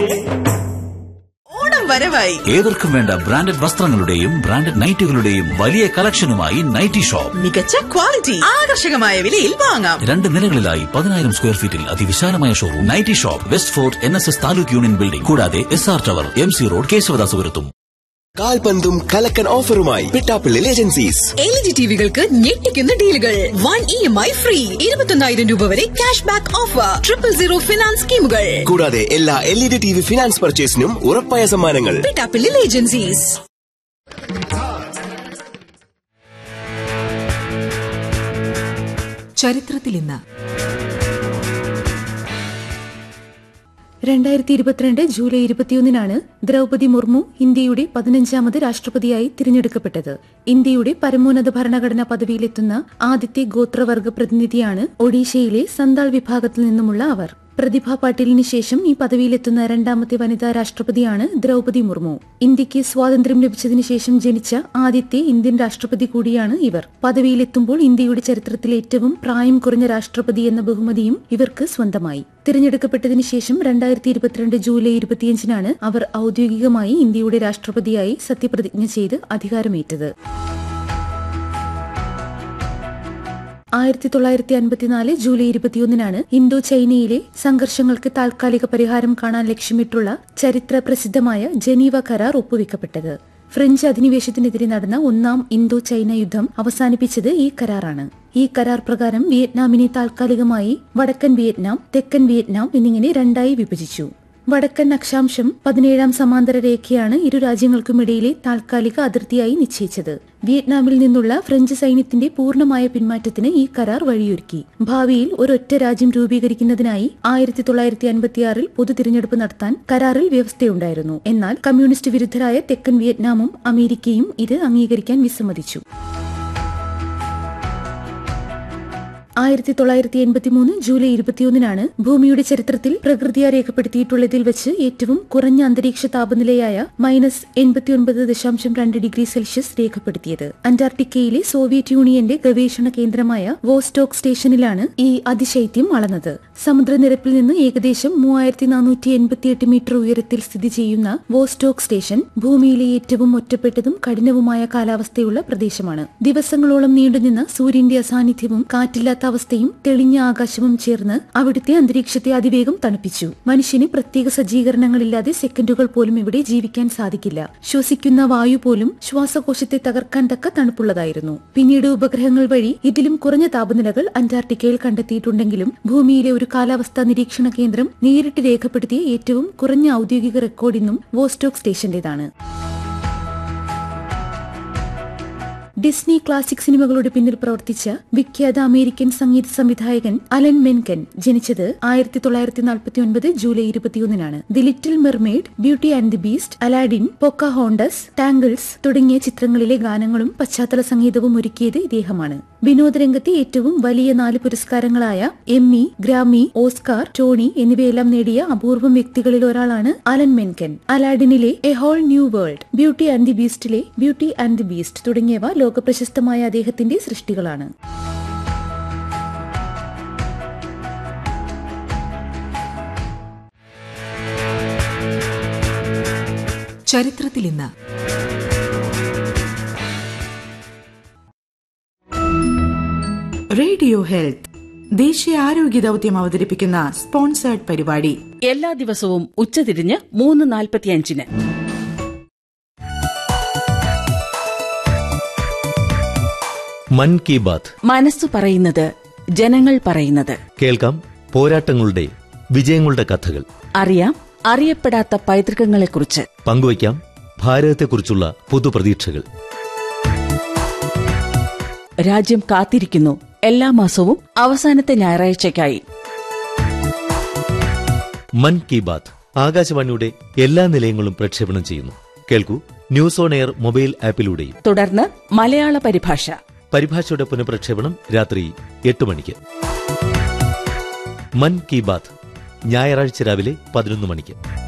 ഓണം വരവായി ഏവർക്കും വേണ്ട ബ്രാൻഡഡ് വസ്ത്രങ്ങളുടെയും ബ്രാൻഡഡ് നൈറ്റുകളുടെയും വലിയ കളക്ഷനുമായി നൈറ്റി ഷോപ്പ് മികച്ച ക്വാളിറ്റി ആകർഷകമായ വിലയിൽ വാങ്ങാം രണ്ട് നിലകളിലായി പതിനായിരം സ്ക്വയർ ഫീറ്റിൽ അതിവിശാലമായ showroom nightie shop west fort N S S taluk union building കൂടാതെ S R tower M C road കേശവദാസപുരത്തും കാൽപന്തും കലക്കൻ ഓഫറുമായി പിട്ടാപ്പിള്ളിൽ ഏജൻസീസ് എൽ ജി ടിവികൾക്ക് ഞെട്ടിക്കുന്ന ഡീലുകൾ one E M I free ഇരുപത്തൊന്നായിരം രൂപ വരെ cashback offer triple zero finance സ്കീമുകൾ കൂടാതെ എല്ലാ L E D T V finance പർച്ചേസിനും ഉറപ്പായ സമ്മാനങ്ങൾ പിട്ടാപ്പിള്ളിൽ ഏജൻസീസ് ചരിത്രത്തിൽ ഇന്ന് രണ്ടായിരത്തി ഇരുപത്തിരണ്ട് ജൂലൈ ഇരുപത്തിയൊന്നിനാണ് ദ്രൗപതി മുർമു ഇന്ത്യയുടെ പതിനഞ്ചാമത് രാഷ്ട്രപതിയായി തിരഞ്ഞെടുക്കപ്പെട്ടത് ഇന്ത്യയുടെ പരമോന്നത ഭരണഘടനാ പദവിയിലെത്തുന്ന ആദ്യത്തെ ഗോത്രവർഗ പ്രതിനിധിയാണ് ഒഡീഷയിലെ സന്താൾ വിഭാഗത്തിൽ നിന്നുമുള്ള അവർ പ്രതിഭ പാട്ടീലിന് ശേഷം ഈ പദവിയിലെത്തുന്ന രണ്ടാമത്തെ വനിതാ രാഷ്ട്രപതിയാണ് ദ്രൗപതി മുർമു ഇന്ത്യക്ക് സ്വാതന്ത്ര്യം ലഭിച്ചതിനു ശേഷം ജനിച്ച ആദ്യത്തെ ഇന്ത്യൻ രാഷ്ട്രപതി കൂടിയാണ് ഇവർ പദവിയിലെത്തുമ്പോൾ ഇന്ത്യയുടെ ചരിത്രത്തിലെ ഏറ്റവും പ്രായം കുറഞ്ഞ രാഷ്ട്രപതി എന്ന ബഹുമതിയും ഇവർക്ക് സ്വന്തമായി തിരഞ്ഞെടുക്കപ്പെട്ടതിനു ശേഷം രണ്ടായിരത്തി ഇരുപത്തിരണ്ട് ജൂലൈ ഇരുപത്തിയഞ്ചിനാണ് അവർ ഔദ്യോഗികമായി ഇന്ത്യയുടെ രാഷ്ട്രപതിയായി സത്യപ്രതിജ്ഞ ചെയ്ത് അധികാരമേറ്റത് ആയിരത്തി തൊള്ളായിരത്തി അൻപത്തിനാല് ജൂലൈ ഇരുപത്തിയൊന്നിനാണ് ഇന്തോ ചൈനയിലെ സംഘർഷങ്ങൾക്ക് താൽക്കാലിക പരിഹാരം കാണാൻ ലക്ഷ്യമിട്ടുള്ള ചരിത്ര പ്രസിദ്ധമായ ജനീവ കരാർ ഒപ്പുവെക്കപ്പെട്ടത് ഫ്രഞ്ച് അധിനിവേശത്തിനെതിരെ നടന്ന ഒന്നാം ഇന്തോ ചൈന യുദ്ധം അവസാനിപ്പിച്ചത് ഈ കരാറാണ് ഈ കരാർ പ്രകാരം വിയറ്റ്നാമിനെ താൽക്കാലികമായി വടക്കൻ വിയറ്റ്നാം തെക്കൻ വിയറ്റ്നാം എന്നിങ്ങനെ രണ്ടായി വിഭജിച്ചു വടക്കൻ അക്ഷാംശം പതിനേഴാം സമാന്തര രേഖയാണ് ഇരു രാജ്യങ്ങൾക്കുമിടയിലെ താൽക്കാലിക അതിർത്തിയായി നിശ്ചയിച്ചത് വിയറ്റ്നാമിൽ നിന്നുള്ള ഫ്രഞ്ച് സൈന്യത്തിന്റെ പൂർണ്ണമായ പിന്മാറ്റത്തിന് ഈ കരാർ വഴിയൊരുക്കി ഭാവിയിൽ ഒരൊറ്റ രാജ്യം രൂപീകരിക്കുന്നതിനായി ആയിരത്തി തൊള്ളായിരത്തി അൻപത്തിയാറിൽ പൊതു തിരഞ്ഞെടുപ്പ് നടത്താൻ കരാറിൽ വ്യവസ്ഥയുണ്ടായിരുന്നു എന്നാൽ കമ്മ്യൂണിസ്റ്റ് വിരുദ്ധരായ തെക്കൻ വിയറ്റ്നാമും അമേരിക്കയും ഇത് അംഗീകരിക്കാൻ വിസമ്മതിച്ചു ആയിരത്തി തൊള്ളായിരത്തി എൺപത്തിമൂന്ന് ജൂലൈ ഇരുപത്തിയൊന്നിനാണ് ഭൂമിയുടെ ചരിത്രത്തിൽ പ്രകൃതിയ രേഖപ്പെടുത്തിയിട്ടുള്ളതിൽ വെച്ച് ഏറ്റവും കുറഞ്ഞ അന്തരീക്ഷ താപനിലയായ മൈനസ് എൺപത്തിയൊൻപത് ദശാംശം രണ്ട് ഡിഗ്രി സെൽഷ്യസ് രേഖപ്പെടുത്തിയത് അന്റാർട്ടിക്കയിലെ സോവിയറ്റ് യൂണിയന്റെ ഗവേഷണ കേന്ദ്രമായ വോസ്റ്റോക്ക് സ്റ്റേഷനിലാണ് ഈ അതിശൈത്യം അളന്നത് സമുദ്രനിരപ്പിൽ നിന്ന് ഏകദേശം മൂവായിരത്തി നാനൂറ്റി എൺപത്തിയെട്ട് മീറ്റർ ഉയരത്തിൽ സ്ഥിതി ചെയ്യുന്ന വോസ്റ്റോക്ക് സ്റ്റേഷൻ ഭൂമിയിലെ ഏറ്റവും ഒറ്റപ്പെട്ടതും കഠിനവുമായ കാലാവസ്ഥയുള്ള പ്രദേശമാണ് ദിവസങ്ങളോളം നീണ്ടുനിന്ന സൂര്യന്റെ അസാന്നിധ്യവും കാറ്റില്ലാത്ത അവസ്ഥയും തെളിഞ്ഞ ആകാശവും ചേർന്ന് അവിടുത്തെ അന്തരീക്ഷത്തെ അതിവേഗം തണുപ്പിച്ചു മനുഷ്യന് പ്രത്യേക സജ്ജീകരണങ്ങളില്ലാതെ സെക്കൻഡുകൾ പോലും ഇവിടെ ജീവിക്കാൻ സാധിക്കില്ല ശ്വസിക്കുന്ന വായു പോലും ശ്വാസകോശത്തെ തകർക്കാൻ തക്ക തണുപ്പുള്ളതായിരുന്നു പിന്നീട് ഉപഗ്രഹങ്ങൾ വഴി ഇതിലും കുറഞ്ഞ താപനിലകൾ അന്റാർട്ടിക്കയിൽ കണ്ടെത്തിയിട്ടുണ്ടെങ്കിലും ഭൂമിയിലെ ഒരു കാലാവസ്ഥാ നിരീക്ഷണ കേന്ദ്രം നേരിട്ട് രേഖപ്പെടുത്തിയ ഏറ്റവും കുറഞ്ഞ ഔദ്യോഗിക റെക്കോർഡ് ഇന്നും വോസ്റ്റോക്ക് സ്റ്റേഷന്റേതാണ് ഡിസ്നി ക്ലാസിക് സിനിമകളുടെ പിന്നിൽ പ്രവർത്തിച്ച വിഖ്യാത അമേരിക്കൻ സംഗീത സംവിധായകൻ അലൻ മെൻകൻ ജനിച്ചത് ആയിരത്തി തൊള്ളായിരത്തി നാൽപ്പത്തി ഒൻപത് ജൂലൈ ഇരുപത്തിയൊന്നിനാണ് the little mermaid beauty and the beast Aladdin Pocahontas tangles തുടങ്ങിയ ചിത്രങ്ങളിലെ ഗാനങ്ങളും പശ്ചാത്തല സംഗീതവും ഒരുക്കിയത് ഇദ്ദേഹമാണ് വിനോദരംഗത്തെ ഏറ്റവും വലിയ നാല് പുരസ്കാരങ്ങളായ എമ്മി ഗ്രാമി ഓസ്കാർ ടോണി എന്നിവയെല്ലാം നേടിയ അപൂർവം വ്യക്തികളിൽ ഒരാളാണ് അലൻ മെൻകൻ അലാഡിനിലെ a whole new world beauty and the ബീസ്റ്റിലെ ബ്യൂട്ടി ആൻഡ് ദി ബീസ്റ്റ് തുടങ്ങിയവ ലോകപ്രശസ്തമായ അദ്ദേഹത്തിന്റെ സൃഷ്ടികളാണ് ചരിത്രത്തിൽ ഇന്ന് റേഡിയോ ഹെൽത്ത് ദേശീയ ആരോഗ്യ ദൗത്യം അവതരിപ്പിക്കുന്ന സ്പോൺസേർഡ് പരിപാടി എല്ലാ ദിവസവും ഉച്ചതിരിഞ്ഞ് മൂന്ന് നാൽപ്പത്തിയഞ്ചിന് മൻ കി ബാത്ത് മനസ്സു പറയുന്നത് ജനങ്ങൾ പറയുന്നത് കേൾക്കാം പോരാട്ടങ്ങളുടെ വിജയങ്ങളുടെ കഥകൾ അറിയാം അറിയപ്പെടാത്ത പൈതൃകങ്ങളെക്കുറിച്ച് പങ്കുവയ്ക്കാം ഭാരതത്തെക്കുറിച്ചുള്ള പുതുപ്രതീക്ഷകൾ രാജ്യം കാത്തിരിക്കുന്നു എല്ലാ മാസവും അവസാനത്തെ ഞായറാഴ്ചയ്ക്കായി മൻ കി ബാത്ത് ആകാശവാണിയുടെ എല്ലാ നിലയങ്ങളും പ്രക്ഷേപണം ചെയ്യുന്നു കേൾക്കൂ ന്യൂസ് ഓൺ എയർ മൊബൈൽ ആപ്പിലൂടെയും തുടർന്ന് മലയാള പരിഭാഷ പരിഭാഷയുടെ പുനഃപ്രക്ഷേപണം രാത്രി എട്ട് മണിക്ക് മൻ കി ബാത്ത് ഞായറാഴ്ച രാവിലെ പതിനൊന്ന് മണിക്ക്